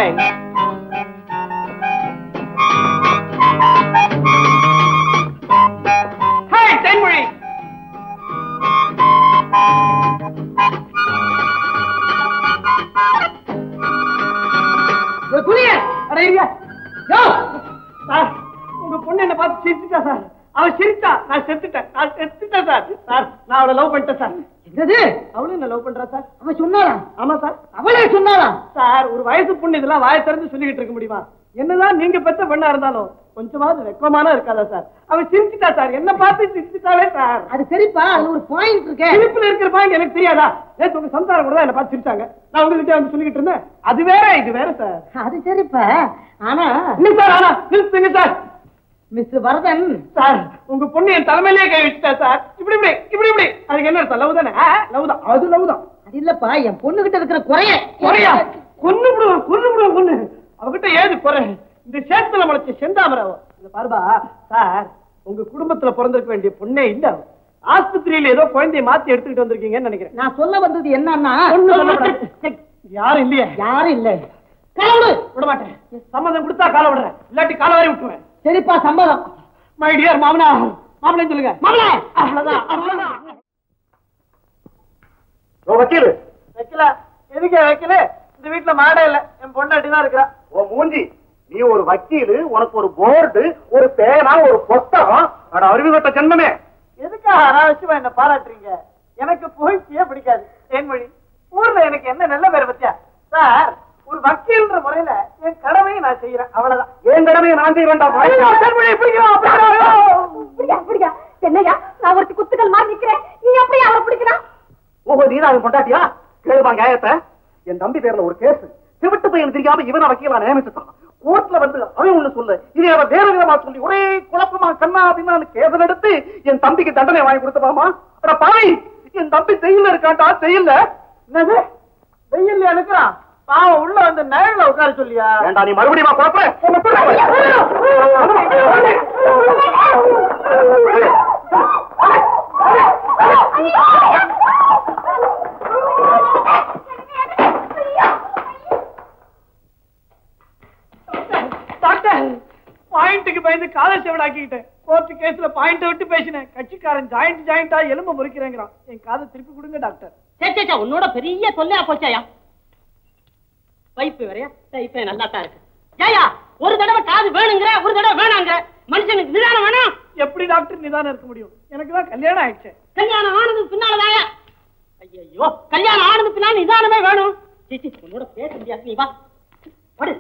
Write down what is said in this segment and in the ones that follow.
Thanks hi தென்மொழி துணிய அட இருங்க யோ சார் உங்க பொண்ணு என்ன பார்த்து சிரிச்சுட்டா சார் அவ சிரிச்சா நான் செத்துட்டேன் நான் செத்துட்டேன் சார் சார் நான் அவளை லவ் பண்ணிட்டேன் சார் என்னது அவளும் என்ன லவ் பண்றா சார் அவ சொன்னாரா ஆமா சார் அவளே சொன்னாரா சார் ஒரு வயசு பொண்ணு இதெல்லாம் வாயை திறந்து சொல்லிக்கிட்டு இருக்க முடியுமா என்னதான் நீங்க பெத்த பெண்ணா இருந்தாலும் கொஞ்சமாவது வெக்கமான இருக்காதா சார் அவ சிரிச்சுட்டா சார் என்ன பார்த்து சிரிச்சுட்டாலே சார் அது சரிப்பா அது ஒரு பாயிண்ட் இருக்கு சிரிப்புல இருக்கிற பாயிண்ட் எனக்கு தெரியாதா நேத்து உங்க சம்சாரம் கூட தான் என்ன பார்த்து சிரிச்சாங்க நான் உங்ககிட்ட வந்து சொல்லிக்கிட்டு இருந்தேன் அது வேற இது வேற சார் அது சரிப்பா ஆனா இல்ல சார் ஆனா நிறுத்துங்க சார் மிஸ்டர் வரதன் சார் உங்க பொண்ணு என் தலைமையிலே கை வச்சுட்டா சார் இப்படி இப்படி இப்படி இப்படி அதுக்கு என்ன அர்த்தம் லவ் தானே லவ் தான் அது லவ் தான் அது இல்லப்பா என் பொண்ணு கிட்ட இருக்கிற குறைய குறையா கொன்னு விடுவோம் கொன்னு விடுவோம் கொன்னு அவகிட்ட ஏது குறை இந்த சேத்துல முளைச்ச செந்தாமரை அவ. இந்த பாருபா சார் உங்க குடும்பத்துல பிறந்திருக்க வேண்டிய பொண்ணே இல்ல அவ. ஆஸ்பத்திரியில ஏதோ குழந்தைய மாத்தி எடுத்துக்கிட்டு வந்திருக்கீங்கன்னு நினைக்கிறேன் நான் சொல்ல வந்தது என்னன்னா ஒண்ணும் சொல்லக்கூடாது. யாரும் இல்லையே யாரும் இல்ல காலோடு விட மாட்டேன் சம்மதம் கொடுத்தா கால விடுறேன் இல்லாட்டி கால வரை விட்டுருவேன் சரிப்பா சம்மதம் மை டியர் மாமனா மாமனே சொல்லுங்க மாமனே அவ்வளவுதான் அவ்வளவுதான் வக்கீல் வைக்கல எதுக்கு வைக்கல இந்த வீட்டுல மாடே இல்ல என் பொண்டாட்டி தான் இருக்கிறா உன் மூஞ்சி நீ ஒரு வக்கீல் உனக்கு ஒரு போர்டு ஒரு பேனா ஒரு புஸ்தகம் அட அறிவுகட்ட ஜென்மமே எதுக்காக அனாவசியமா என்ன பாராட்டுறீங்க எனக்கு புகழ்ச்சியே பிடிக்காது தேன்மொழி ஊர்ல எனக்கு என்ன நல்ல பேர் பத்தியா சார் ஒரு வக்கீல்ன்ற முறையில என் கடமையை நான் செய்யறேன் அவ்வளவுதான் என் கடமையை நான் செய்ய வேண்டாம் ஐயோ, தேன்மொழி, பிடிக்கணும், பிடிக்கணும். அப்படியா அப்படியா என்னையா நான் ஒருத்தி குத்துக்கள் மாதிரி நிக்கிறேன் நீ அப்படியே அவரை பிடிக்கிறான் ஓஹோ நீதான் அவன் பொண்டாட்டியா கேளுமா நியாயத்தை என் தம்பி பேர்ல ஒரு கேஸ் திருட்டு பையன் தெரியாம இவனை வக்கீலா நியமிச்சுட்டான் கோர்ட்ல வந்து அவன் ஒண்ணு சொல்லு இதை அவன் வேற விதமா சொல்லி ஒரே குழப்பமா கண்ணா அப்படின்னு கேஸ் எடுத்து என் தம்பிக்கு தண்டனை வாங்கி கொடுத்தப்பாமா அட பாவி என் தம்பி ஜெயில இருக்கான்டா ஜெயில என்னது வெயில் அனுக்குறான் பாவம் உள்ள வந்து நிழல்ல உட்கார சொல்லியா வேண்டாம் நீ மறுபடியும் குழப்ப டாக்டர் பாயிண்ட்டுக்கு பயந்து காலை செவடாக்கிட்டேன் கோர்ட்டு கேஸ்ல பாயிண்ட் விட்டு பேசினேன் கட்சிக்காரன் ஜாயிண்ட் ஜாயிண்டா எலும்பு முறிக்கிறேங்கிறான் என் காதை திருப்பி கொடுங்க டாக்டர் சே சே, சே உன்னோட பெரிய தொல்லையா போச்சாயா பைப்பு வரையா பைப்பே நல்லா தான் இருக்கு ஜாயா ஒரு தடவை காது வேணுங்கிற ஒரு தடவை வேணாங்கிற மனுஷனுக்கு நிதானம் வேணும் எப்படி டாக்டர் நிதானம் இருக்க முடியும் எனக்கு தான் கல்யாணம் ஆயிடுச்சு கல்யாணம் ஆனது பின்னாலதாயா ஐயோ கல்யாணம் ஆனது பின்னால நிதானமே வேணும் சீ, சீ, உன்னோட பேச முடியாது நீ வா படு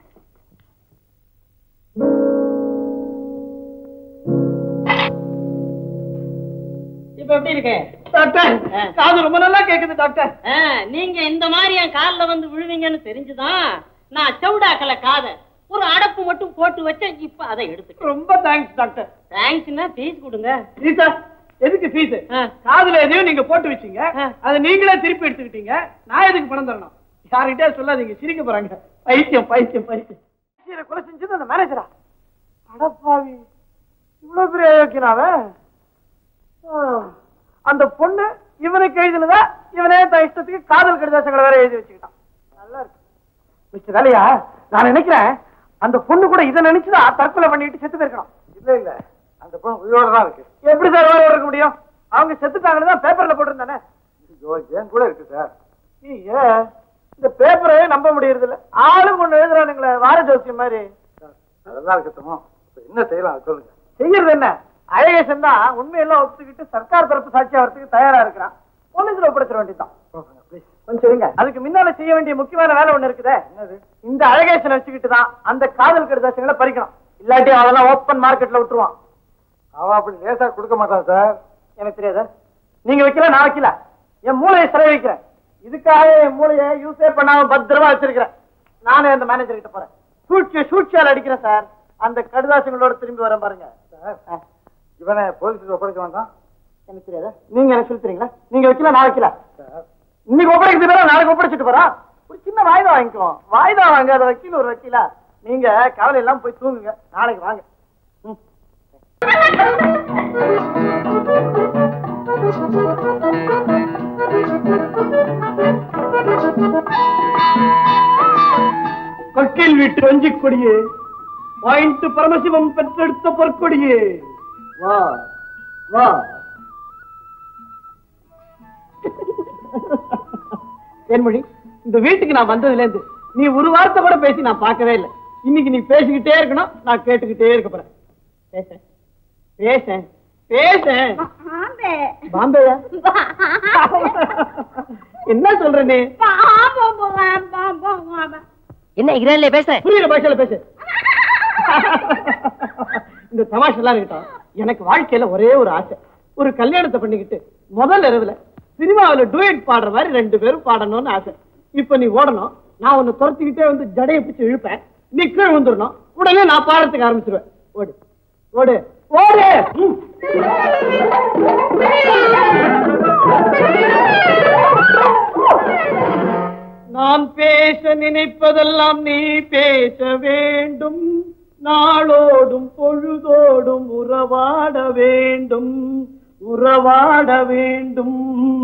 இப்ப எப்படி இருக்கு டாக்டர் ஆ. காது ரொம்ப நல்லா கேக்குது டாக்டர் ஆ, நீங்க இந்த மாதிரி என் கால்ல வந்து விழுவீங்கன்னு தெரிஞ்சுதான் நான் செவுடாக்கல காத ஒரு அடப்பு மட்டும் போட்டு வச்சேன் இப்ப அதை எடுத்துட்டேன் ரொம்ப தேங்க்ஸ் டாக்டர் தேங்க்ஸ்னா ஃபீஸ் கொடுங்க ஃபீஸா எதுக்கு ஃபீஸ் ஆ. காதுல எதையும் நீங்க போட்டு வச்சீங்க ஆ. அதை நீங்களே திருப்பி எடுத்துக்கிட்டீங்க நான் எதுக்கு பணம் தரணும் யார்கிட்டயே சொல்லாதீங்க சிரிக்க போறாங்க பைத்தியம் பைத்தியம் பைத்தியம் சீரை கொலை செஞ்சது அந்த மேனேஜரா அடப்பாவி இவ்வளவு பெரிய அயோக்கியனாவே ஆ. அந்த பொண்ணு இவனுக்கு எழுதினதா இவனே தன் இஷ்டத்துக்கு காதல் கடிதாசங்களை வேற எழுதி வச்சுக்கிட்டான் நல்லா இருக்கு மிஸ்டர் வேலையா நான் நினைக்கிறேன் அந்த பொண்ணு கூட இதை நினைச்சுதான் தற்கொலை பண்ணிட்டு செத்து போயிருக்கான் இல்ல இல்ல அந்த பொண்ணு உயிரோட தான் இருக்கு எப்படி சார் வேலை இருக்க முடியும் அவங்க செத்துட்டாங்கன்னு தான் பேப்பர்ல போட்டிருந்தானே என் கூட இருக்கு சார் ஐயே, இந்த பேப்பரே நம்ப முடியறது இல்ல ஆளும் ஒண்ணு எழுதுறானுங்களே வார ஜோசியம் மாதிரி அதெல்லாம் இருக்கட்டும் என்ன செய்யலாம் அது சொல்லுங்க செய்யறது என்ன அழகேசன் தான் உண்மையெல்லாம் ஒத்துக்கிட்டு சர்க்கார் தரப்பு சாட்சியா வரதுக்கு தயாரா இருக்கிறான் போலீஸ்ல ஒப்படைச்சிட வேண்டியதுதான் கொஞ்சம் இருங்க அதுக்கு முன்னால செய்ய வேண்டிய முக்கியமான வேலை ஒண்ணு இருக்குதே இந்த அழகேசன் வச்சுக்கிட்டு தான் அந்த காதல் கடிதாசங்களை பறிக்கணும் இல்லாட்டி அதெல்லாம் ஓப்பன் மார்க்கெட்ல விட்டுருவான் அவன் அப்படி லேசா கொடுக்க மாட்டான் சார் எனக்கு தெரியாதா நீங்க வைக்கல நான் வைக்கல என் மூளையை சிறை வைக்கிறேன் இதுக்காக என் மூளையை யூஸே பண்ணாம பத்திரமா வச்சிருக்கிறேன் நானே அந்த மேனேஜர் கிட்ட போறேன் சூழ்ச்சிய சூழ்ச்சியால் அடிக்கிறேன் சார் அந்த கடிதாசங்களோட திரும்பி வரேன் பாருங்க சார் இவனை போலீஸுக்கு ஒப்படைக்க வேண்டாம் எனக்கு தெரியாதா நீங்க எனக்கு சொல்லி தரீங்களா நீங்க வைக்கல நான் வைக்கல சார் இன்னைக்கு ஒப்படைக்கிறது பேர நாளைக்கு ஒப்படைச்சிட்டு போறா ஒரு சின்ன வாய்தா வாங்கிக்குவோம் வாய்தா வாங்காத வக்கீல் ஒரு வக்கீலா நீங்க கவலை எல்லாம் போய் தூங்குங்க நாளைக்கு வாங்க ம். வக்கீல் வீட்டு வஞ்சி கொடியே பாயிண்ட் பரமசிவம் பெற்றெடுத்த பொற்கொடியே வா வா தேன்மொழி இந்த வீட்டுக்கு நான் வந்ததுல இருந்து நீ ஒரு வார்த்தை கூட பேசி நான் பார்க்கவே இல்லை இன்னைக்கு நீ பேசிக்கிட்டே இருக்கணும் நான் கேட்டுக்கிட்டே இருக்க போறேன் பேச பேச பேச ஆம்பே. பாம்பேயா என்ன சொல்ற நீ பாம்பு, பாம்பு, பாம்பு, பாம்பு. என்ன இங்கிலாந்துல பேச புரியுற பாஷையில பேசு இந்த தமாஷெல்லாம் இருக்கட்டும் எனக்கு வாழ்க்கையில ஒரே ஒரு ஆசை ஒரு கல்யாணத்தை பண்ணிக்கிட்டு முதல் இரவுல சினிமாவுல டூயட் பாடுற மாதிரி ரெண்டு பேரும் பாடணும்னு ஆசை இப்ப நீ ஓடணும் நான் உன்னை துரத்திக்கிட்டே வந்து ஜடையை பிடிச்சு இழுப்பேன் நீ கீழே வந்துடணும் உடனே நான் பாடத்துக்கு ஆரம்பிச்சிருவேன் ஓடு ஓடு ஓடு ம். நான் பேச நினைப்பதெல்லாம் நீ பேச வேண்டும் நாளோடும் பொழுதோடும் உறவாட வேண்டும் உறவாட வேண்டும்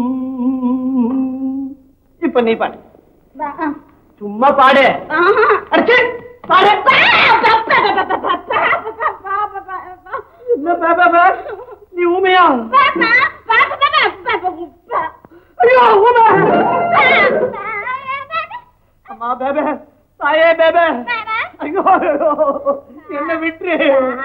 இப்ப நீ பாடு பா- சும்மா பாடு ஆஹா. அடிச்சு பாடு பா- பா- பா- பா- பா- பா- பா- பா- பா- பா- பா- பா. என்ன பே, பே, பே? நீ ஊமையா பா- பா- பா- பா- பா- பா- பா- பா. ஐயோ ஊமை பா- பா- அம்மா பேபே தாயே பேபே பா- ஐயோ ஐயோ, என்ன விட்டுரு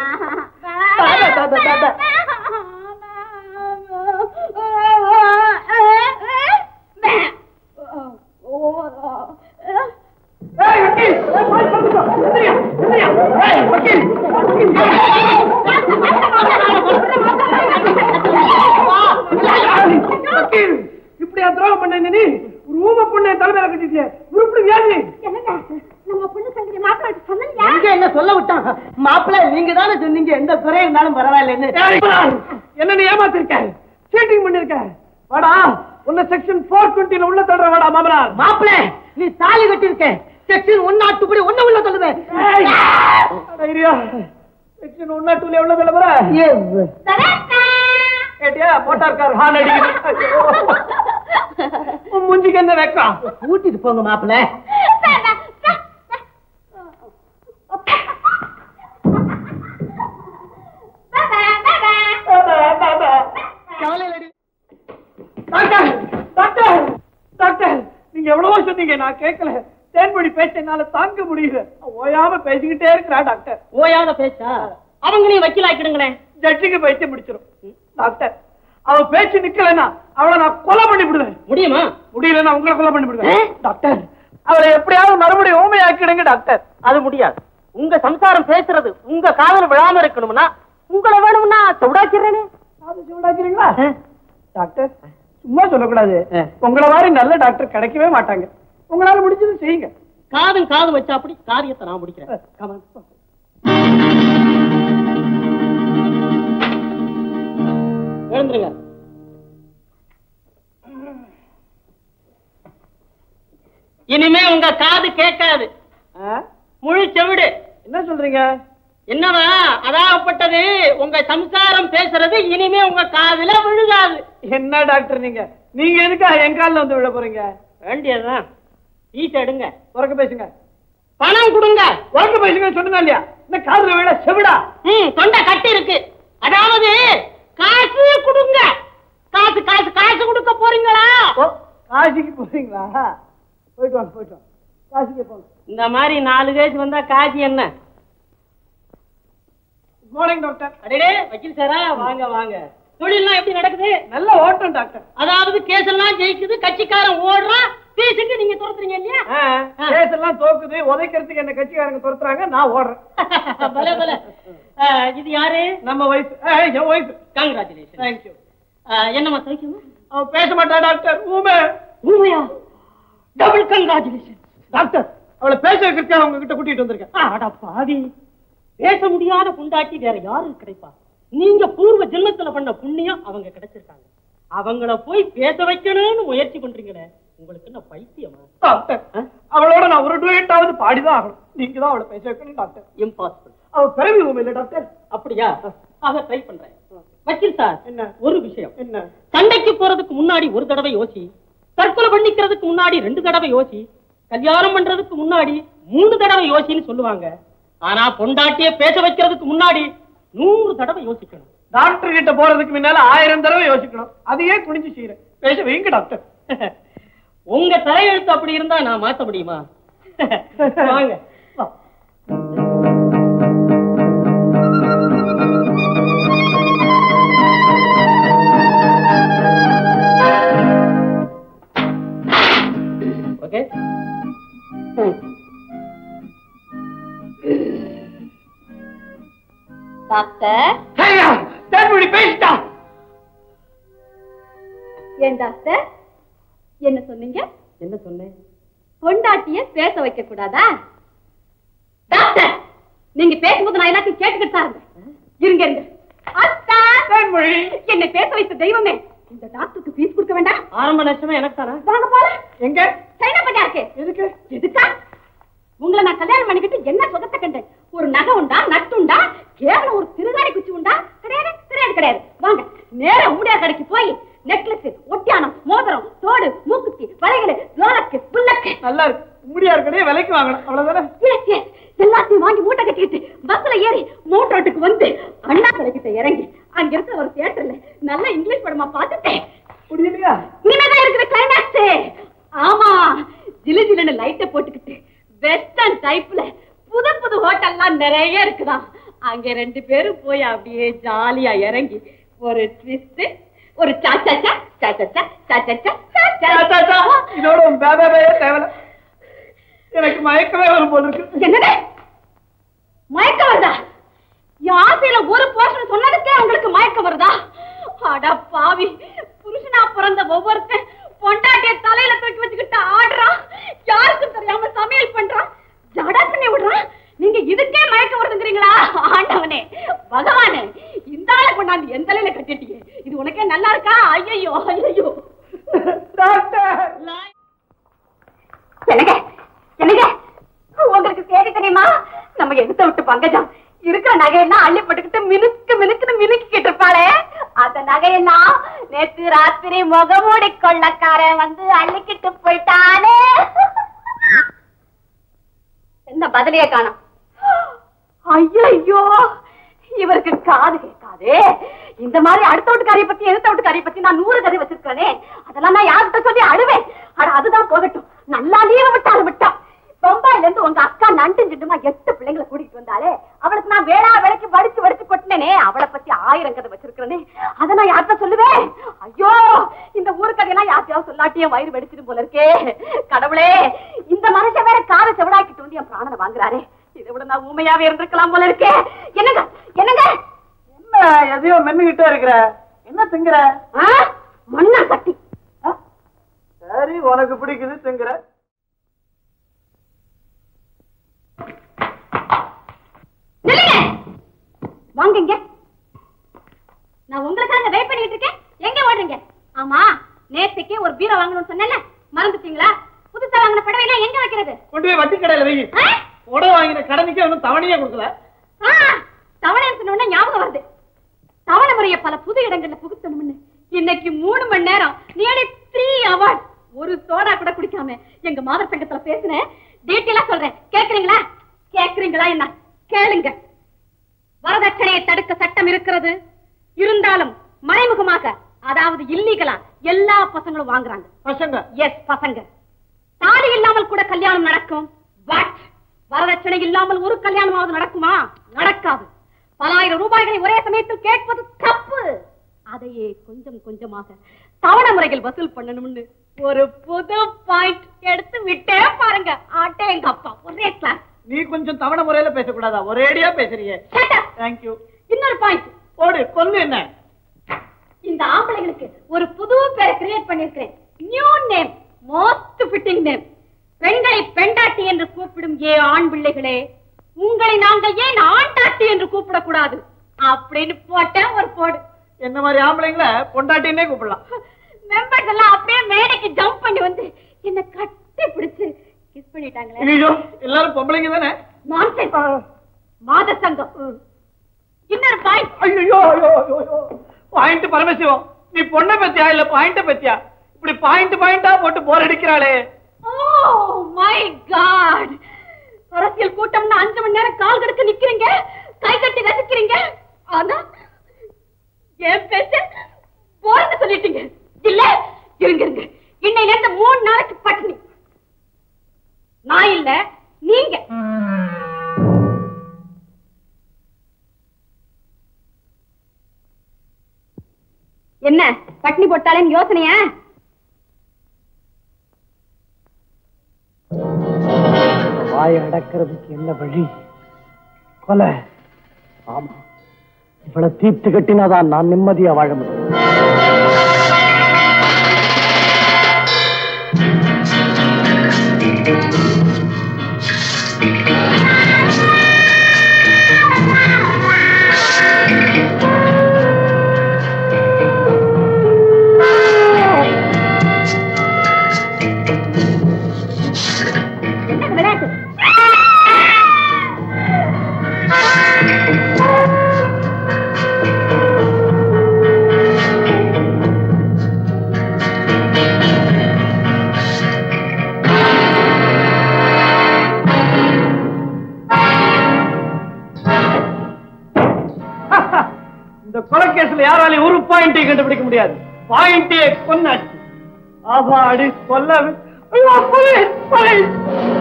ஏய், வக்கீல்! ஏய், போய் சொல்லுங்க. எந்திரியா, எந்திரியா. ஏய், வக்கீல்! வக்கீல், இப்படியா துரோகம் பண்ண நீ ஒரு ஊமை பொண்ணை தலைமையில கட்டிட்டியே உருப்படி வியாதி எங்க என்ன சொல்ல விட்டான் மாப்பிள்ள நீங்க தானே சொன்னீங்க எந்த துறை இருந்தாலும் பரவாயில்லைன்னு ஏய், என்ன நீ ஏமாத்திருக்க சீட்டிங் பண்ணிருக்க வாடா உன்னை செக்ஷன் போர் டுவெண்ட்டில உள்ள தள்ளுற வாடா மாமனார் மாப்பிள்ள நீ தாலி கட்டிருக்க செக்ஷன் ஒன்னாட்டுப்படி ஒண்ணு உள்ள சொல்லுவேன் செக்ஷன் ஒன்னா டூல உள்ள தள்ள போற கேட்டியா மோட்டார் கார் ஹார்ன் அடிக்குது ஐயோ. உன் மூஞ்சிக்கு என்ன வெக்கம் கூட்டிட்டு போங்க மாப்பிள்ள டாக்டர் டாக்டர் டாக்டர் நீங்க எவ்வளவோ சொன்னீங்க நான் கேட்கல தேன்மொழி பேச்ச என்னால தாங்க முடியல ஓயாம பேசிக்கிட்டே இருக்கிறா டாக்டர் ஓயாத பேச்சா அவங்களையும் வக்கீலாக்கிடுங்களேன் ஜட்ஜுக்கு பைத்தியம் முடிச்சிடும் டாக்டர் அவ பேச்சு நிக்கலன்னா அவளை நான் கொலை பண்ணி விடுவேன் முடியுமா முடியலன்னா உங்களை கொலை பண்ணி விடுவேன் டாக்டர் அவளை எப்படியாவது மறுபடியும் ஊமையாக்கிடுங்க டாக்டர் அது முடியாது உங்க சம்சாரம் பேசுறது உங்க காதல விழாம இருக்கணும்னா உங்களை வேணும்னா சவுடாக்கிறேனே அது சூடாக்கிறீங்களா டாக்டர் சும்மா சொல்லக்கூடாது உங்களை மாதிரி நல்ல டாக்டர் கிடைக்கவே மாட்டாங்க உங்களால முடிஞ்சது செய்யுங்க காதும் காது வச்சா அப்படி காரியத்தை நான் முடிக்கிறேன் Come on. எழுந்துருங்க இனிமே உங்க காது கேட்காது ஆ? முழு செவிடு என்ன சொல்றீங்க என்னவா அதாகப்பட்டது உங்க சம்சாரம் பேசுறது இனிமே உங்க காதுல விழுகாது என்ன டாக்டர் நீங்க நீங்க எதுக்கா என் கால்ல வந்து விழ போறீங்க வேண்டியதுதான் ஈட்ட எடுங்க உறக்க பேசுங்க பணம் கொடுங்க உறக்க பேசுங்க சொன்னா இல்லையா என்ன காதுல விழ செவிடா ம் தொண்டை கட்டி இருக்கு அதாவது காசு கொடுங்க காசு காசு காசு கொடுக்க போறீங்களா ஓ காசிக்கு போறீங்களா போயிட்டு வாங்க போயிட்டு வாங்க காசிக்கு போங்க இந்த மாதிரி நாலு கேஸ் வந்தா காசு என்ன குட் மார்னிங் டாக்டர் அடே வக்கீல் சாரா வாங்க வாங்க தொழில்லாம் எப்படி நடக்குது நல்ல ஓட்டம் டாக்டர் அதாவது கேஸ் எல்லாம் ஜெயிக்குது கட்சிக்காரன் ஓடுறான் பேசிட்டு நீங்க துரத்துறீங்க இல்லையா கேஸ் எல்லாம் தோக்குது உதைக்கிறதுக்கு என்ன கட்சிக்காரங்க துரத்துறாங்க நான் ஓடுறேன் பல பல இது யாரு நம்ம வைஃப் என் வைஃப் கங்க்ராச்சுலேஷன் தேங்க்யூ என்னம்மா சைக்கிள் அவ பேச மாட்டா டாக்டர் ஊமை உண்மையா டபுள் கங்க்ராச்சுலேஷன் டாக்டர் அவளை பேச வைக்கிறதுக்காக அவங்க கிட்ட கூட்டிட்டு வந்திருக்கேன் அட பாவி பேச முடியாத புண்டாட்டி வேற யாரும் கிடைப்பா நீங்க பூர்வ ஜென்மத்துல பண்ண புண்ணியம் அவங்க கிடைச்சிருக்காங்க அவங்கள போய் பேச வைக்கணும்னு முயற்சி பண்றீங்களே உங்களுக்கு என்ன பைத்தியமா டாக்டர் அவளோட நான் ஒரு டூயட்டாவது பாடிதான் ஆகணும் நீங்க தான் அவளை பேச வைக்கணும் டாக்டர் இம்பாசிபிள் அவ பிறவி ஊமை இல்ல டாக்டர் அப்படியா ஆக ட்ரை பண்றேன் வக்கீல் சார் என்ன ஒரு விஷயம் என்ன சண்டைக்கு போறதுக்கு முன்னாடி ஒரு தடவை யோசி தற்கொலை பண்ணிக்கிறதுக்கு முன்னாடி ரெண்டு தடவை யோசி கல்யாணம் பண்றதுக்கு முன்னாடி மூணு தடவை யோசின்னு சொல்லுவாங்க ஆனா பொண்டாட்டிய பேச வைக்கிறதுக்கு முன்னாடி நூறு தடவை யோசிக்கணும் டாக்டர் கிட்ட போறதுக்கு முன்னால ஆயிரம் தடவை யோசிக்கணும் அதையே துணிஞ்சு செய்யறேன் பேச வைங்க டாக்டர் உங்க தலையெழுத்து அப்படி இருந்தா நான் மாத்த முடியுமா வாங்க வா. ஓகே டாக்டர் ஐயா, தேன்மொழி பேசிட்டா ஏன் டாக்டர் என்ன சொன்னீங்க என்ன சொன்னேன் பொண்டாட்டிய பேச வைக்க கூடாதா டாக்டர் நீங்க பேசும்போது நான் எல்லாத்தையும் கேட்டுக்கிட்டு தான் இருந்தேன் இருங்க இருங்க அத்தா தேன்மொழி என்னை பேச வைத்த தெய்வமே இந்த டாக்டருக்கு ஃபீஸ் கொடுக்க வேண்டாம் ஆரம்ப நஷ்டமே எனக்கு தானே வாங்க போலாம் எங்க சைனா பண்ணா இருக்கு எதுக்கு எதுக்கா உங்களை நான் கல்யாணம் பண்ணிக்கிட்டு என்ன சுகத்தை கண்டேன் ஒரு நகை உண்டா நட்டு உண்டா கேவலம் ஒரு திருகாணி குச்சி உண்டா கிடையாது கிடையாது கிடையாது வாங்க நேரா ஊடியா கடைக்கு போய் நெக்லஸ் ஒட்டியானம் மோதிரம் தோடு மூக்குத்தி வளையல் லோலக்கு புல்லக்கு நல்லா இருக்கு முடியா இருக்கனே விலைக்கு வாங்கணும் அவ்வளவுதானே Yes, yes. எல்லாத்தையும் வாங்கி மூட்டை கட்டிக்கிட்டு பஸ்ல ஏறி மூட்டோட்டுக்கு வந்து அண்ணா கடைக்கிட்ட இறங்கி அங்க இருக்கிற ஒரு தியேட்டர்ல நல்ல இங்கிலீஷ் படமா பார்த்துட்டேன் முடியலையா இனிமேதான் இருக்கிற கிளைமேக்ஸ் ஆமா ஜிலு ஜிலுன்னு லைட்ட போட்டுக்கிட்டு வெஸ்டர்ன் டைப்ல புது புது ஹோட்டல்லாம் நிறைய இருக்குதாம் அங்க ரெண்டு பேரும் போய் அப்படியே ஜாலியா இறங்கி ஒரு ட்விஸ்ட் ஒரு சாச்சா சா சாச்சா சா சாச்சா சா சா, சா, சா. இதோட உன் பே, பே, பே தேவையில்ல எனக்கு மயக்கமே வரும் போல இருக்கு என்னது மயக்கம் வருதா என் ஆசையில ஒரு போர்ஷன் சொன்னதுக்கே உங்களுக்கு மயக்கம் வருதா அட பாவி புருஷனா பிறந்த ஒவ்வொருத்தன் பொண்டாட்டிய தலையில தூக்கி வச்சுக்கிட்டு ஆடுறான் யாருக்கும் தெரியாம சமையல் பண்றான் ஜடா பண்ணி விடுறான் நீங்க இதுக்கே மயக்கம் வருதுங்கிறீங்களா ஆண்டவனே பகவானே இந்த ஆளை கொண்டாந்து எந்த தலையில கட்டிட்டீங்க இது உனக்கே நல்லா இருக்கா ஐயோ ஐயோ டாக்டர் என்னங்க என்னங்க உங்களுக்கு செய்தி தெரியுமா நம்ம எடுத்த விட்டு பங்கஜம் இருக்கிற நகையெல்லாம் அள்ளி போட்டுக்கிட்டு மினுக்கு மினுக்குன்னு மினுக்கிட்டு இருப்பாளே அந்த நகையெல்லாம் நேத்து ராத்திரி முகமூடி கொள்ளக்காரன் வந்து அள்ளிக்கிட்டு போயிட்டானே என்ன பதிலையே காணோம் ஐயோ இவருக்கு காது கேட்காதே இந்த மாதிரி அடுத்த வீட்டுக்காரிய பத்தி எடுத்த வீட்டுக்காரிய பத்தி நான் நூறு கதை வச்சிருக்கேனே அதெல்லாம் நான் யார்கிட்ட சொல்லி அழுவேன் அட அதுதான் போகட்டும் நல்லா லீவு விட்டாலும் விட்டா பம்பாயில இருந்து உங்க அக்கா நண்டு சிண்டுமா எட்டு பிள்ளைங்களை கூட்டிட்டு வந்தாலே அவளுக்கு நான் வேளா வேலைக்கு வடிச்சு வடிச்சு கொட்டினேனே அவளை பத்தி ஆயிரம் கதை வச்சிருக்கிறேனே அதை நான் யார்கிட்ட சொல்லுவேன் ஐயோ இந்த ஊரு கதையெல்லாம் யார்த்தையாவது சொல்லாட்டியே வயிறு வெடிச்சிடும் போல இருக்கே கடவுளே இந்த மனுஷன் வேற காரை செவடாக்கிட்டு வந்து என் பிராணனை வாங்குறாரே இதை விட நான் ஊமையாவே இருந்திருக்கலாம் போல இருக்கே என்னங்க என்னங்க என்ன எதையோ மென்னுகிட்டே இருக்கிற என்ன திங்குற ஆ? மண்ணா கட்டி ஆ? சரி உனக்கு பிடிக்குது திங்குற நில்லுங்க வாங்க இங்க நான் உங்களுக்காக வெயிட் பண்ணிட்டு இருக்கேன் எங்க ஓடுறீங்க ஆமா நேத்துக்கு ஒரு பீரோ வாங்கணும்னு சொன்னேன்ல மறந்துட்டீங்களா புதுசா வாங்கின புடவைலாம் எங்க வைக்கிறது கொண்டு போய் வட்டி கடையில வை ஆ? உடவை வாங்கின கடனுக்கே ஒன்றும் தவணையே கொடுக்கல ஆ, தவணை சொன்ன உடனே ஞாபகம் வருது தவணை முறைய பல புது இடங்கள்ல புகுத்தணும்னு இன்னைக்கு மூணு மணி நேரம் நியர்லி த்ரீ அவார்ட் ஒரு சோடா கூட குடிக்காம எங்க மாதர் சங்கத்துல பேசினேன் டீட்டெயிலா சொல்றேன் கேக்குறீங்களா கேக்குறீங்களா என்ன கேளுங்க வரதட்சணையை தடுக்க சட்டம் இருக்கிறது இருந்தாலும் மறைமுகமாக அதாவது இல்லீகலா எல்லா பசங்களும் வாங்குறாங்க பசங்க எஸ் பசங்க தாலி இல்லாமல் கூட கல்யாணம் நடக்கும் பட் வரதட்சணை இல்லாமல் ஒரு கல்யாணமாவது நடக்குமா நடக்காது பலாயிரம் ரூபாய்களை ஒரே சமயத்தில் கேட்பது தப்பு அதையே கொஞ்சம் கொஞ்சமாக தவணை முறையில் வசூல் பண்ணணும்னு ஒரு புது பாயிண்ட் எடுத்து விட்டே பாருங்க ஆட்டே எங்க அப்பா ஒரே கிளாஸ் நீ கொஞ்சம் தவணை முறையில பேசக்கூடாதா ஒரேடியா பேசுறீங்க தேங்க்யூ இன்னொரு பாயிண்ட் ஓடு கொல்லு என்ன இந்த ஆம்பளைங்களுக்கு ஒரு புது பேரை கிரியேட் பண்ணிருக்கிறேன் new name most fitting name பெண்களை பெண்டாட்டி என்று கூப்பிடும் ஏ ஆண் பிள்ளைகளே உங்களை நாங்கள் ஏன் ஆண்டாட்டி என்று கூப்பிடக்கூடாது அப்படின்னு போட்டேன் ஒரு போடு என்ன மாதிரி ஆம்பளைங்கள பொண்டாட்டின்னே கூப்பிடலாம் மெம்பர்ஸ் எல்லாம் அப்படியே மேடைக்கு ஜம்ப் பண்ணி வந்து என்ன கட்டி பிடிச்சு கிஸ் பண்ணிட்டாங்களே ஐயோ எல்லாரும் பொம்பளைங்க தானே நான்சென்ஸ் மாத சங்கம் இன்னொரு பாயிண்ட் ஐயோ ஐயோ ஐயோ பாயிண்ட் பரமசிவம் நீ பொண்ணை பத்தியா இல்ல பாயிண்ட பத்தியா இப்படி பாயிண்ட் பாயிண்டா போட்டு போர் அடிக்கிறாளே ஓ மை காட் அரசியல் கூட்டம்னு அஞ்சு மணி நேரம் கால் கடுக்க நிக்கிறீங்க கை கட்டி ரசிக்கிறீங்க ஆனா என் பேச்ச போறன்னு சொல்லிட்டீங்க இல்ல இருங்க இருங்க இன்னையில இருந்து மூணு நாளைக்கு பட்டினி நான் இல்ல நீங்க என்ன பட்டினி போட்டாலேன்னு யோசனையா வாய அடக்கிறதுக்கு என்ன வழி கொலை ஆமா இவளை தீர்த்து கட்டினாதான் நான் நிம்மதியா வாழ முடியும் என்ன விளையாட்டு இந்த கொலைக்கேஸ்ல யாராலையும் ஒரு பாயிண்டை கண்டுபிடிக்க முடியாது பாயிண்டே கொன்னாச்சு ஆபாடி கொல்ல ஐயோ, police, police.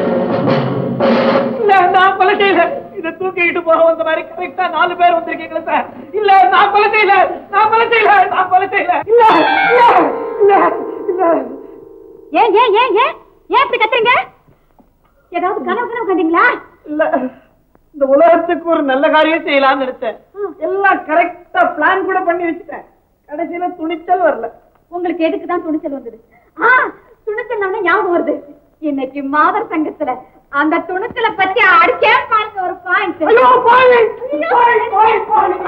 இல்ல நான் கொலை செய்யல இத தூக்கிக்கிட்டு போக வந்த மாதிரி கரெக்டா நாலு பேர் வந்திருக்கீங்களா சார் இல்ல நான் கொலை செய்யல நான் கொலை செய்யல நான் கொலை செய்யல இல்ல இல்ல இல்ல இல்ல ஏன் ஏன் ஏன் ஏன் ஏன் இப்படி கத்துறீங்க ஏதாவது கனவு கனவு கண்டீங்களா இல்ல இந்த உலகத்துக்கு ஒரு நல்ல காரியம் செய்யலாம்னு நினைச்சேன் எல்லாம் கரெக்டா பிளான் கூட பண்ணி வச்சுட்டேன் கடைசியில துணிச்சல் வரல உங்களுக்கு எதுக்கு தான் துணிச்சல் வந்தது ஆ துணிச்சல் நம்ம ஞாபகம் வருது இன்னைக்கு மாதர் சங்கத்துல அந்த துணிச்சலை பத்தி அடிச்சே பாருங்க ஒரு பாயிண்ட் ஐயோ பாய் பாய் பாய் பாய்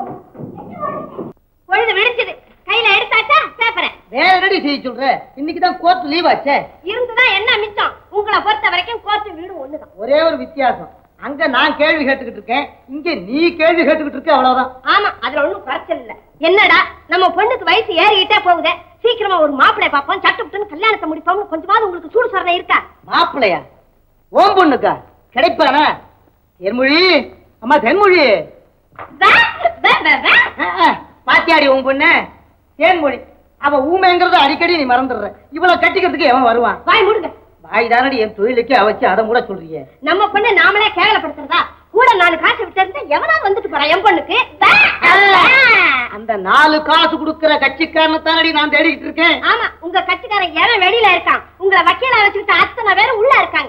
பொழுது வெடிச்சது கையில எடுத்தாச்சா பேப்பரை வேற என்னடி செய்ய சொல்ற இன்னைக்கு தான் கோர்ட் லீவ் ஆச்சே இருந்துதான் என்ன மிச்சம் உங்களை பொறுத்த வரைக்கும் கோர்ட்டு வீடு ஒண்ணுதான் ஒரே ஒரு வித்தியாசம் அங்க நான் கேள்வி கேட்டுக்கிட்டு இருக்கேன் இங்க நீ கேள்வி கேட்டுக்கிட்டு இருக்க அவ்வளவுதான் ஆமா அதுல ஒண்ணும் குறைச்சல் இல்ல என்னடா நம்ம பொண்ணுக்கு வயசு ஏறிக்கிட்டே போகுதே சீக்கிரமா ஒரு மாப்பிளை பார்ப்போம் சட்டுப்புட்டுன்னு கல்யாணத்தை முடிப்போம்னு கொஞ்சமாவது உங்களுக்கு சூடு சொரணை இருக்கா மாப்பிள்ளையா ஓம் பொண்ணுக்கா கிடைப்பானா தென்மொழி அம்மா தென்மொழி வே, வே, வே, வே. அஹ், அஹ், பாத்தியாடி உன் பொண்ணு தேன்மொழி அவ ஊமைங்கிறத அடிக்கடி நீ மறந்துடுற இவளை கட்டிக்கிறதுக்கு எவன் வருவான் வாய் மூடுங்க வாய் தானடி என் தொழிலுக்கு அவச்சு அதை கூட சொல்றியே நம்ம பொண்ணு நாமளே கேவலப்படுத்துறதா கூட நாலு காசு விட்டு இருந்தா எவனா வந்துட்டு போறான் என் பொண்ணுக்கு வே, வே. அந்த நாலு காசு கொடுக்கிற கட்சிக்காரனை தானடி நான் தேடிக்கிட்டு இருக்கேன் ஆமா உங்க கட்சிக்காரன் எவன் வெளியில இருக்கான் உங்களை வக்கீலா வச்சுக்கிட்ட அத்தனை பேரும் உள்ள இருக்காங்க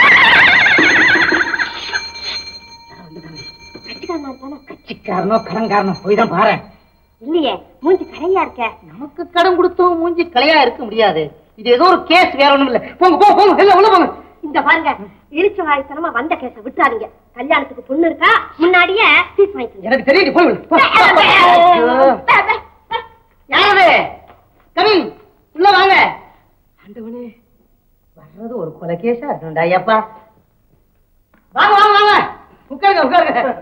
கட்சிக்காரனா இருக்கானா கட்சிக்காரனோ கடன்காரனோ போய் தான் பாரு இல்லையே மூஞ்சி கரையா இருக்க நமக்கு கடன் கொடுத்தோம் மூஞ்சி கலையா இருக்க முடியாது இது ஏதோ ஒரு கேஸ் வேற ஒண்ணும் இல்ல போங்க போங்க போங்க எல்லாம் உள்ள போங்க இந்த பாருங்க இழிச்ச வாய்த்தனமா வந்த கேஸ விட்டுறாதீங்க கல்யாணத்துக்கு பொண்ணு இருக்கா முன்னாடியே ஃபீஸ் வாங்கிக்கோங்க எனக்கு தெரியும் போய் உள்ள. போ. ஐயோ. யாரது கமிங் உள்ள வாங்க ஆண்டவனே வர்றது ஒரு கொலை கேஸா இருக்கணும்டா ஐயப்பா வாங்க வாங்க வாங்க உட்காருங்க உட்காருங்க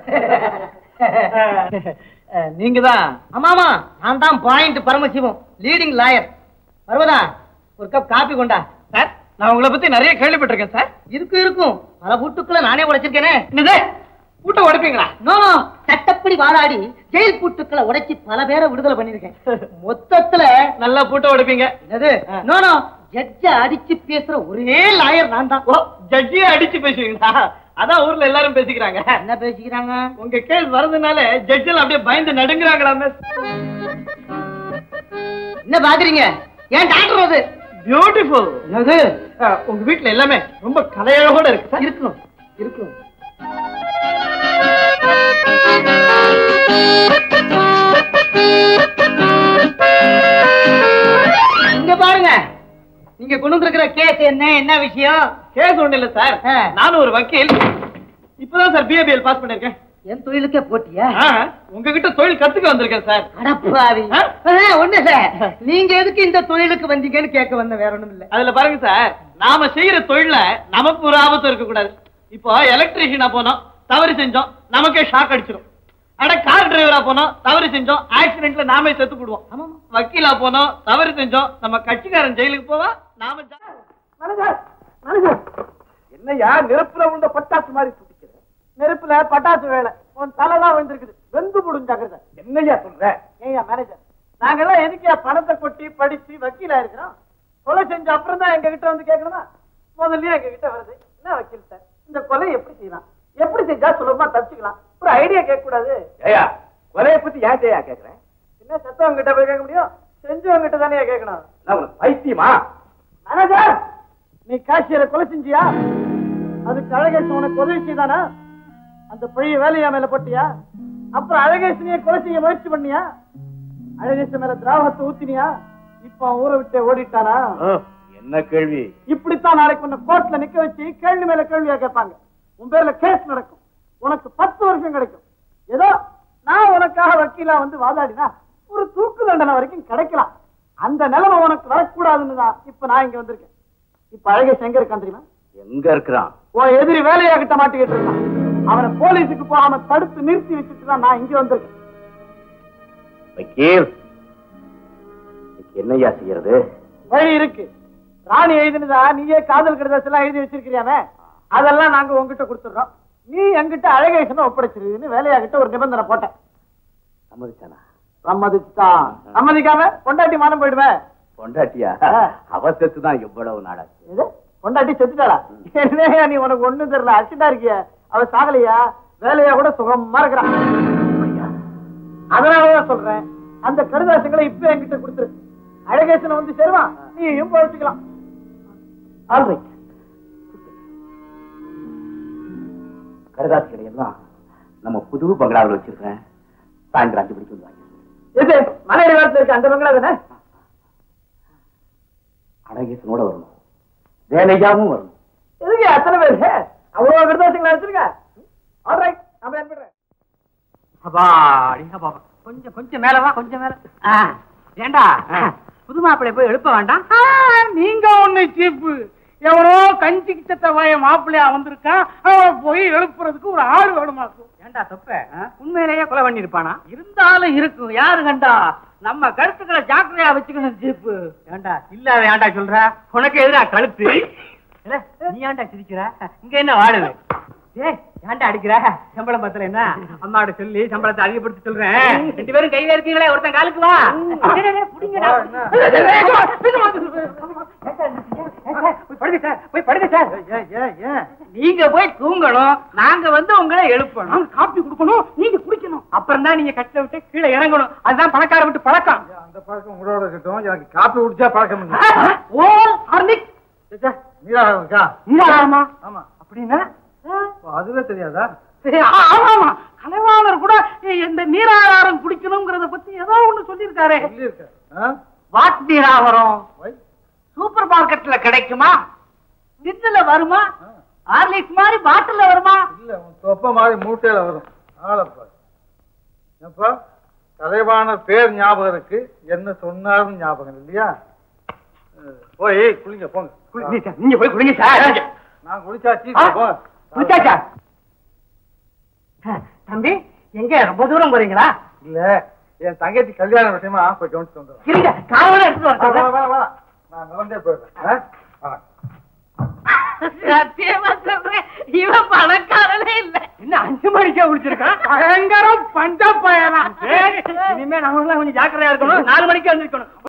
நீங்க தான் ஆமா ஆமா நான் தான் பாயிண்ட் பரமசிவம் லீடிங் லாயர் வருவதா ஒரு கப் காபி கொண்டா சார் நான் உங்களை பத்தி நிறைய கேள்விப்பட்டிருக்கேன் சார் இருக்கும் இருக்கும் பல பூட்டுக்குள்ள நானே உடைச்சிருக்கேனே என்னது பூட்டை உடைப்பீங்களா நோ நோ சட்டப்படி வாதாடி ஜெயில் பூட்டுக்களை உடைச்சு பல பேரை விடுதலை பண்ணிருக்கேன் மொத்தத்துல நல்லா பூட்டை உடைப்பீங்க என்னது நோ நோ ஜட்ஜ அடிச்சு பேசுற ஒரே லாயர் நான் தான் ஓ ஜட்ஜியே அடிச்சு பேசுவீங்களா அதான் ஊர்ல எல்லாரும் பேசிக்கிறாங்க என்ன பேசிக்கிறாங்க உங்க கேஸ் வரதுனால ஜட்ஜெல்லாம் அப்படியே பயந்து நடுங்குறாங்களாமே என்ன பாக்குறீங்க ஏன் டாக்டர் அது பியூட்டிஃபுல் என்னது உங்க வீட்ல எல்லாமே ரொம்ப கலையழகோட இருக்கு சார் இருக்கணும் இருக்கணும் இங்க பாருங்க நீங்க கொண்டு வந்திருக்கிற கேஸ் என்ன என்ன விஷயம் கேஸ் ஒண்ணு இல்ல சார் ஆ. நானும் ஒரு வக்கீல் இப்பதான் சார் பிஏபிஎல் பாஸ் பண்ணிருக்கேன் என் தொழிலுக்கே போட்டியா ஆ, உங்ககிட்ட தொழில் கத்துக்க வந்திருக்கேன் சார் அடப்பாவி ஆ? ஒண்ணு இல்ல நீங்க எதுக்கு இந்த தொழிலுக்கு வந்தீங்கன்னு கேட்க வந்த வேற ஒண்ணும் இல்ல அதுல பாருங்க சார் நாம செய்யற தொழில நமக்கு ஒரு ஆபத்து இருக்க கூடாது இப்போ எலக்ட்ரீஷியனா போனோம் தவறு செஞ்சோம் நமக்கே ஷாக் அடிச்சிடும் அட கார் டிரைவரா போனோம் தவறு செஞ்சோம் ஆக்சிடென்ட்ல நாமே செத்து போடுவோம் ஆமா வக்கீலா போனோம் தவறு செஞ்சோம் நம்ம கட்சிக்காரன் ஜெயிலுக்கு போவா நாம ஜா- மேனேஜர் என்னையா நெருப்புல உள்ள பட்டாசு மாதிரி துடிக்கிற நெருப்புல பட்டாசு வேலை உன் தலைதான் விழுந்திருக்குது வெந்து போடும் ஜாக்கிரதை என்னையா சொல்ற ஏய்யா மேனேஜர் நாங்கெல்லாம் எதுக்கு பணத்தை கொட்டி படிச்சு வக்கீலா இருக்கிறோம் கொலை செஞ்ச அப்புறம் தான் எங்க கிட்ட வந்து கேட்கணுமா முதல்ல எங்க கிட்ட வருது என்ன வக்கீல் சார் இந்த கொலை எப்படி செய்யலாம் எப்படி செஞ்சா சுலபமா தப்பிச்சுக்கலாம் ஒரு ஐடியா கேட்க கூடாது ஏயா கொலையை பத்தி ஏன் ஏயா கேக்குறேன் என்ன செத்தவங்க கிட்ட போய் கேட்க முடியும் செஞ்சவங்க கிட்ட தானே கேட்கணும் நான் உனக்கு பைத்தியமா மேனேஜர் நீ காஷியரை கொலை செஞ்சியா அதுக்கு அழகேசன் உனக்கு உதவி செய்தானா அந்த பழைய வேலையா மேல போட்டியா அப்புறம் அழகேசனையே கொலை செய்ய முயற்சி பண்ணியா அழகேசன் மேல திராவகத்தை ஊத்தினியா இப்ப அவன் ஊரை விட்டு ஓடிட்டானா என்ன கேள்வி இப்படித்தான் நாளைக்கு உன்னை கோர்ட்ல நிக்க வச்சு கேள்வி மேல கேள்வியா கேட்பாங்க உன் பேர்ல கேஸ் நடக்கும் உனக்கு பத்து வருஷம் கிடைக்கும் ஏதோ நான் உனக்காக வக்கீலா வந்து வாதாடினா ஒரு தூக்கு தண்டனை வரைக்கும் கிடைக்கலாம் அந்த நிலைமை உனக்கு வரக்கூடாதுன்னு தான் இப்ப நான் இங்க வந்திருக்கேன் இப்ப அழகேஷ் எங்க இருக்கான் தெரியுமா எங்க இருக்கிறான் உன் எதிரி வேலையா கிட்ட மாட்டிக்கிட்டு இருக்கான் அவனை போலீஸுக்கு போகாம தடுத்து நிறுத்தி வச்சுட்டு தான் நான் இங்க வந்திருக்கேன் வக்கீல் இதுக்கு என்னையா செய்யறது வழி இருக்கு ராணி எழுதினதா நீயே காதல் கடிதாஸ் எல்லாம் எழுதி வச்சிருக்கிறியாமே அதெல்லாம் நாங்க உங்ககிட்ட கொடுத்துடுறோம் நீ எங்கிட்ட அழகேசனை ஒப்படைச்சிருன்னு வேலையா கிட்ட ஒரு நிபந்தனை போட்டேன் சம்மதிச்சானா சம்மதிச்சுட்டான் சம்மதிக்காம பொண்டாட்டி மானம் போயிடுவேன் பொண்டாட்டியா ஆ. அவசத்து தான் எவ்வளவு நாடாச்சு இது பொண்டாட்டி செத்துட்டாளா என்னையா நீ உனக்கு ஒண்ணும் தெரியல அசிட்டா இருக்கிய அவ சாகலையா வேலையா கூட சுகமா இருக்கிறான் அதனாலதான் சொல்றேன் அந்த கடிதாசங்களை இப்ப என்கிட்ட கொடுத்துரு அழகேசனை வந்து சேருவான் நீயும் பழச்சிக்கலாம் ஆல்ரைட் கருதாசிகளை எல்லாம் நம்ம புது பங்களாவில் வச்சிருக்கேன் சாயந்தரம் அஞ்சு மணிக்கு வந்து வாங்கி இது மலையடி வாரத்துல இருக்க அந்த பங்களா தானே அழகேசனோட வரணும் வேலையாவும் வரணும் எதுக்கு அத்தனை பேர் அவ்வளவு கடிதாசங்களை எடுத்துருக்க ஆல்ரைட் நம்ம அனுப்பிடுறேன் அப்பாடி அப்பா கொஞ்சம் கொஞ்சம் மேல வா கொஞ்சம் மேல ஆ, ஏண்டா புது மாப்பிள்ளை போய் எழுப்ப வேண்டாம் நீங்க ஒண்ணு சீப்பு எவனோ கஞ்சி கிச்சத்த வய மாப்பிள்ளையா வந்திருக்கான் அவன் போய் எழுப்புறதுக்கு ஒரு ஆள் வேணுமாக்கும் ஏண்டா தொப்ப உண்மையிலேயே கொலை பண்ணிருப்பானா இருந்தாலும் இருக்கும் யாரு கண்டா நம்ம கருத்துக்களை ஜாக்கிரதையா வச்சுக்கணும் ஜீப்பு ஏண்டா இல்லாத ஏண்டா சொல்ற உனக்கு எதிரா கழுத்து இல்ல, நீ ஏன்டா சிரிக்கிற இங்க என்ன வாடுது ஏய் ஏன்டா அடிக்கிற சம்பளம் பத்தல என்ன அம்மாவோட சொல்லி சம்பளத்தை அதிகப்படுத்தி சொல்றேன் ரெண்டு பேரும் கையில இருக்கீங்களே ஒருத்தன் காலுக்கு வா டேய், டேய், டேய், புடிங்கடா. போய் படுங்க சார் போய் படுங்க சார் நீங்க போய் தூங்கணும் நாங்க வந்து உங்களை எழுப்பணும் காப்பி கொடுக்கணும் நீங்க குடிக்கணும் அப்புறம் தான் நீங்க கட்டில விட்டு கீழே இறங்கணும் அதுதான் பணக்கார விட்டு பழக்கம் அந்த பழக்கம் உங்களோட இருக்கட்டும் எனக்கு காப்பி குடிச்சா பழக்கம் இல்லை. ஓல் ஹார்லிக் நீராக இருக்கா நீராமா ஆமா அப்படின்னா ஓ, அதுவே தெரியாதா ஆமா கலைவாணர் கூட இந்த நீராகாரம் குடிக்கணுங்கிறத பத்தி ஏதோ ஒண்ணு சொல்லியிருக்காரு சொல்லியிருக்கேன் ஆ? What நீராவரம் why. சூப்பர் மார்க்கெட்ல கிடைக்குமா டின்னுல வருமா ஹார்லிக்ஸ் மாதிரி பாட்டில்ல வருமா இல்ல உன் தொப்ப மாதிரி மூட்டையில வரும் ஆளப்பா எப்பா கலைவான பேர் ஞாபகம் இருக்கு என்ன சொன்னாலும் ஞாபகம் இல்லையா அஹ், போய் குளிங்க போங்க நீங்க போய் குடிங்க சார் நான் குளிச்சாச்சு ஆ? போங்க குடிச்சாச்சா தம்பி எங்க ரொம்ப தூரம் போறீங்களா இல்ல என் தங்கச்சி கல்யாண விஷயமா போய் கவனிச்சு வந்துடுறேன் இருங்க காவல எடுத்துட்டு ஆ, வரேன் வேணாம், வேணாம், வேணாம். நான் நடந்தே போயிடுறேன் ஆ? ஆ. சத்தியமா சொல்றேன் இவன் பணக்காரனே இல்ல என்ன அஞ்சு மணிக்கா குடிச்சிருக்கான் பயங்கரம் பஞ்ச பயனா இனிமே நம்ம கொஞ்சம் ஜாக்கிரதையா இருக்கணும் நாலு மணிக்கு வந்திருக்கணும்